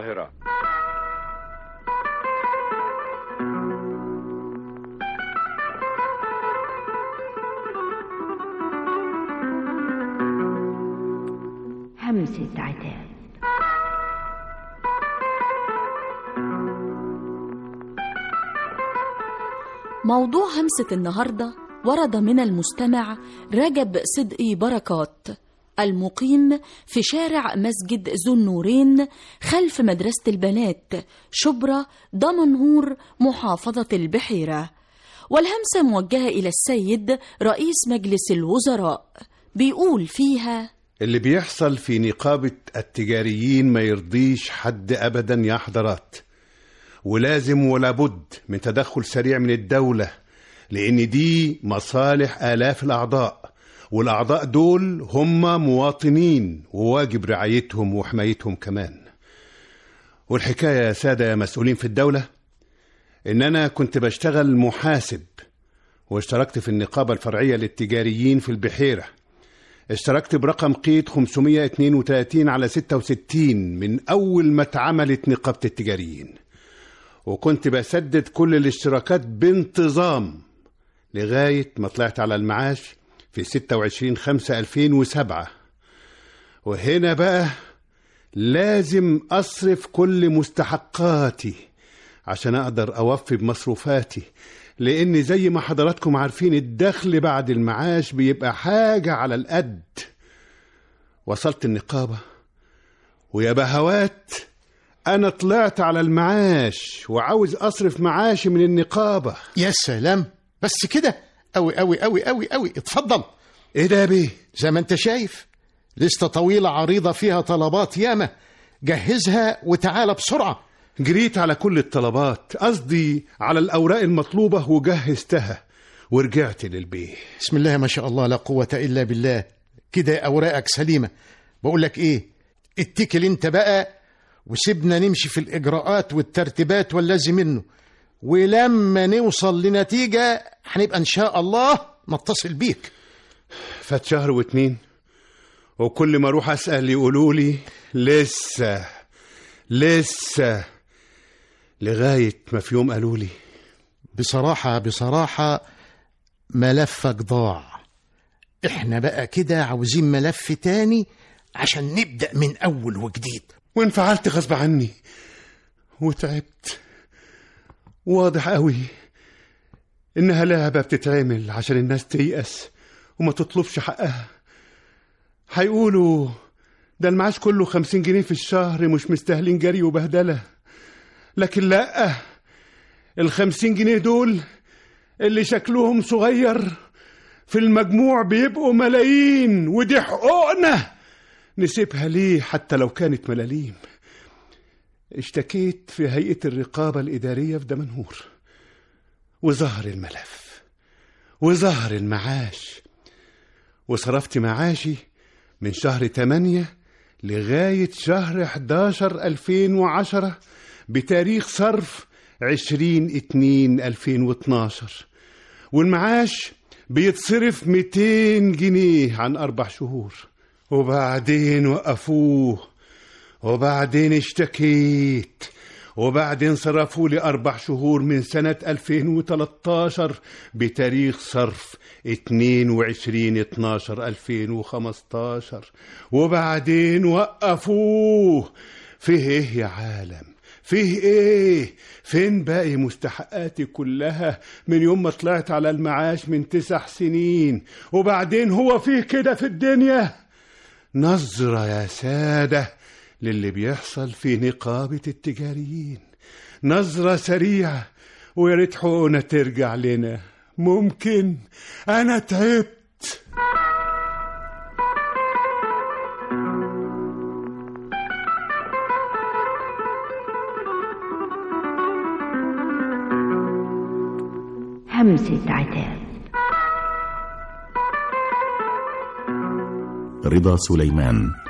القاهرة همسة عتاب موضوع همسة النهاردة ورد من المستمع رجب صدقي بركات المقيم في شارع مسجد ذو النورين خلف مدرسة البنات شبرا دمنهور محافظة البحيرة والهمسة موجهة إلى السيد رئيس مجلس الوزراء بيقول فيها اللي بيحصل في نقابة التجاريين ما يرضيش حد أبدا يا حضرات ولازم ولا بد من تدخل سريع من الدولة لأن دي مصالح آلاف الأعضاء والأعضاء دول هم مواطنين وواجب رعايتهم وحمايتهم كمان والحكاية يا سادة يا مسؤولين في الدولة إن أنا كنت بشتغل محاسب واشتركت في النقابة الفرعية للتجاريين في البحيرة اشتركت برقم قيد 532 على 66 من أول ما اتعملت نقابة التجاريين وكنت بسدد كل الاشتراكات بانتظام لغاية ما طلعت على المعاش في 26 5 2007 وهنا بقى لازم أصرف كل مستحقاتي عشان أقدر أوفي بمصروفاتي لأن زي ما حضراتكم عارفين الدخل بعد المعاش بيبقى حاجة على القد وصلت النقابة ويا بهوات أنا طلعت على المعاش وعاوز أصرف معاشي من النقابة يا سلام بس كده أوي أوي أوي أوي أوي اتفضل إيه ده يا بيه؟ زي ما أنت شايف لستة طويلة عريضة فيها طلبات ياما جهزها وتعالى بسرعة جريت على كل الطلبات قصدي على الأوراق المطلوبة وجهزتها ورجعت للبيه بسم الله ما شاء الله لا قوة إلا بالله كده أوراقك سليمة بقول لك إيه اتكل أنت بقى وسيبنا نمشي في الإجراءات والترتيبات واللازم منه ولما نوصل لنتيجة هنبقى إن شاء الله نتصل بيك فات شهر واتنين وكل ما اروح اسال يقولوا لي لسه لسه لغايه ما في يوم قالوا لي بصراحة بصراحة ملفك ضاع احنا بقى كده عاوزين ملف تاني عشان نبدأ من أول وجديد وانفعلت غصب عني وتعبت واضح قوي انها لعبه بتتعمل عشان الناس تيأس وما تطلبش حقها هيقولوا ده المعاش كله خمسين جنيه في الشهر مش مستاهلين جري وبهدلة لكن لأ الخمسين جنيه دول اللي شكلهم صغير في المجموع بيبقوا ملايين ودي حقوقنا نسيبها ليه حتى لو كانت ملاليم اشتكيت في هيئة الرقابة الإدارية في دمنهور وظهر الملف وظهر المعاش وصرفت معاشي من شهر 8 لغاية شهر 11 2010 بتاريخ صرف 20 2 2012 والمعاش بيتصرف 200 جنيه عن أربع شهور وبعدين وقفوه وبعدين اشتكيت وبعدين صرفوا لي أربع شهور من سنة 2013 بتاريخ صرف 22 12 2015 وبعدين وقفوه فيه ايه يا عالم فيه ايه فين باقي مستحقاتي كلها من يوم ما طلعت على المعاش من تسع سنين وبعدين هو فيه كده في الدنيا نظرة يا سادة للي بيحصل في نقابة التجاريين نظرة سريعة ويا ريت حقوقنا ترجع لنا ممكن أنا تعبت همسة عتاب رضا سليمان